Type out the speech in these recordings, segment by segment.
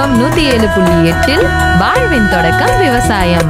FM நூத்தி ஏழு புள்ளி எட்டில் வாழ்வின் தொடக்கம் விவசாயம்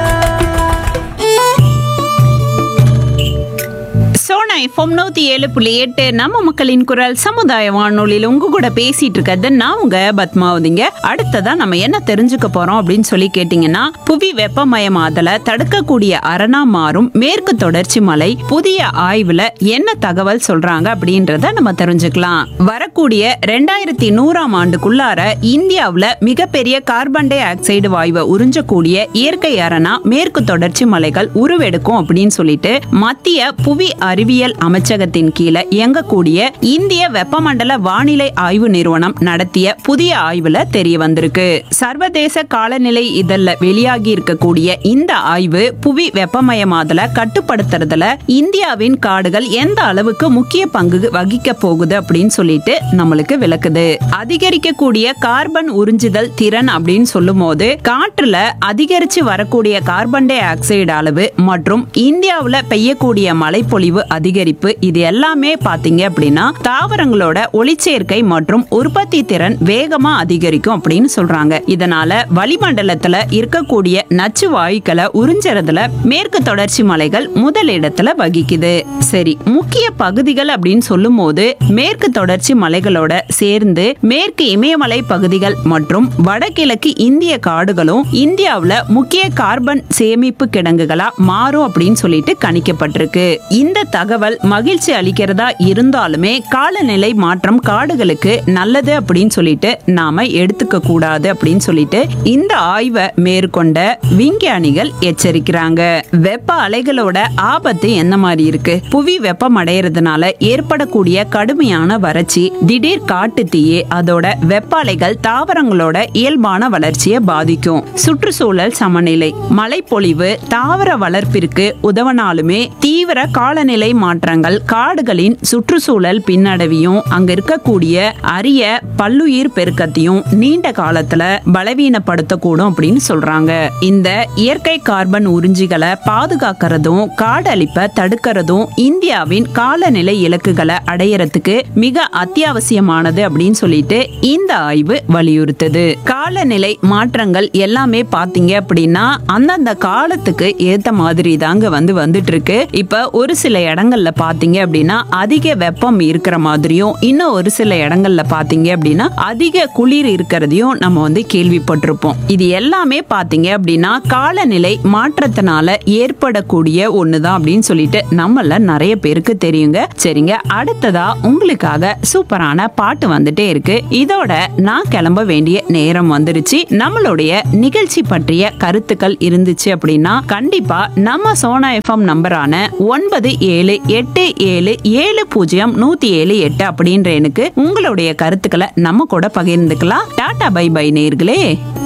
சோனா எஃப்எம் நூத்தி ஏழு புள்ளி எட்டு நம்ம மக்களின் குரல் சமுதாய வானொலியில் உங்க கூட பேசிட்டு இருக்கிறது நான் உங்க பத்மாவதிங்க அடுத்ததா நம்ம என்ன தெரிஞ்சுக்க போறோம் அப்படின்னு சொல்லி கேட்டீங்கன்னா புவி வெப்பமயமாதலை தடுக்கக்கூடிய அரணா மாறும் மேற்கு தொடர்ச்சி மலை புதிய ஆய்வுல என்ன தகவல் சொல்றாங்க அப்படின்றத நம்ம தெரிஞ்சுக்கலாம் வரக்கூடிய ரெண்டாயிரத்தி நூறாம் ஆண்டுக்குள்ளார இந்தியாவுல மிகப்பெரிய கார்பன் டை ஆக்சைடு வாயுவை உறிஞ்சக்கூடிய இயற்கை அரணா மேற்கு தொடர்ச்சி மலைகள் உருவெடுக்கும் அப்படின்னு சொல்லிட்டு மத்திய புவி அறிவியல் அமைச்சகத்தின் கீழே இயங்கக்கூடிய இந்திய வெப்பமண்டல வானிலை ஆய்வு நிறுவனம் நடத்திய புதிய ஆய்வுல தெரிய வந்திருக்கு சர்வதேச காலநிலை இதழ்ல வெளியாகி இருக்கக்கூடிய இந்த ஆய்வு புவி வெப்பமயமாதலை கட்டுப்படுத்துறதுல இந்தியாவின் காடுகள் எந்த அளவுக்கு முக்கிய பங்கு வகிக்க போகுது அப்படின்னு சொல்லிட்டு நம்மளுக்கு விளக்குது அதிகரிக்கக்கூடிய கார்பன் உறிஞ்சுதல் திறன் அப்படின்னு சொல்லும் போது காற்றுல அதிகரிச்சு வரக்கூடிய கார்பன் டை ஆக்சைடு அளவு மற்றும் இந்தியாவுல பெய்யக்கூடிய மழைப்பொழிவு அதிகரிப்பு இது எல்லாமே பாத்தீங்க அப்படின்னா தாவரங்களோட ஒளிச்சேர்க்கை மற்றும் உற்பத்தி திறன் வேகமா அதிகரிக்கும் அப்படின்னு சொல்றாங்க இதனால வளிமண்டலத்துல இருக்கக்கூடிய நச்சு வாயுக்களை உறிஞ்சறதுல மேற்கு தொடர்ச்சி மலைகள் முதலிடத்துல வகிக்குது சரி முக்கிய பகுதிகள் அப்படின்னு சொல்லும் போது மேற்கு தொடர்ச்சி மலைகளோட சேர்ந்து மேற்கு இமயமலை பகுதிகள் மற்றும் வடகிழக்கு இந்திய காடுகளும் இந்தியாவுல முக்கிய கார்பன் சேமிப்பு கிடங்குகளா மாறும் அப்படின்னு சொல்லிட்டு கணிக்கப்பட்டிருக்கு இந்த தகவல் மகிழ்ச்சி அளிக்கிறதா இருந்தாலுமே காலநிலை மாற்றம் காடுகளுக்கு நல்லது அப்படின்னு சொல்லிட்டு நாம எடுத்துக்க கூடாது அப்படின்னு சொல்லிட்டு இந்த ஆய்வை மேற்கொண்ட விஞ்ஞானிகள் எச்சரிக்கிறாங்க வெப்ப அலைகளோட ஆபத்து என்ன மாதிரி இருக்கு புவி வெப்பம் அடையறதுனால ஏற்படக்கூடிய கடுமையான வறட்சி திடீர் காட்டு தீயே அதோட வெப்ப அலைகள் தாவரங்களோட இயல்பான வளர்ச்சியை பாதிக்கும் சுற்றுச்சூழல் சமநிலை மழைப்பொழிவு தாவர வளர்ப்பிற்கு உதவனாலுமே தீவிர காலநிலை மாற்றங்கள் காடுகளின் சுற்றுச்சூழல் பின்னடைவையும் அங்க இருக்கக்கூடிய அரிய பல்லுயிர் பெருக்கத்தையும் நீண்ட காலத்துல பலவீனப்படுத்தக்கூடும் அப்படின்னு சொல்றாங்க இந்த இயற்கை கார்பன் உறிஞ்சிகளை பாதுகாக்கிறதும் காடழிப்பை தடுக்கிறதும் இந்தியாவின் காலநிலை இலக்குகளை அடையறதுக்கு மிக அத்தியாவசியமானது அப்படின்னு சொல்லிட்டு இந்த ஆய்வு வலியுறுத்துது காலநிலை மாற்றங்கள் எல்லாமே பாத்தீங்க அப்படின்னா அந்தந்த காலத்துக்கு ஏத்த மாதிரி தாங்க வந்து வந்துட்டு இருக்கு இப்ப ஒரு சில இடங்கள்ல பாத்தீங்க அப்படின்னா அதிக வெப்பம் இருக்கிற மாதிரியும் இன்னும் ஒரு சில இடங்கள்ல பாத்தீங்க அப்படின்னா அதிக குளிர் இருக்கிறதையும் நம்ம வந்து கேள்விப்பட்டிருப்போம் இது எல்லாமே பாத்தீங்க அப்படின்னா காலநிலை மாற்றத்தினால ஏற்படக்கூடிய ஒண்ணுதான் அப்படின்னு சொல்லிட்டு நம்மள நிறைய பேருக்கு தெரியுங்க சரிங்க அடுத்ததா உங்களுக்காக சூப்பரான பாட்டு வந்துட்டே இருக்கு இதோட நான் கிளம்ப வேண்டிய நேரம் வந்துருச்சு நம்மளுடைய நிகழ்ச்சி பற்றிய கருத்துக்கள் இருந்துச்சு அப்படின்னா கண்டிப்பா நம்ம சோனா எஃப்எம் நம்பரான ஒன்பது ஏழு எட்டு ஏழு ஏழு பூஜ்ஜியம் நூத்தி ஏழு எட்டு அப்படின்ற எனக்கு உங்களுடைய கருத்துக்களை நம்ம கூட பகிர்ந்துக்கலாம் டாடா பை பை நேர்களே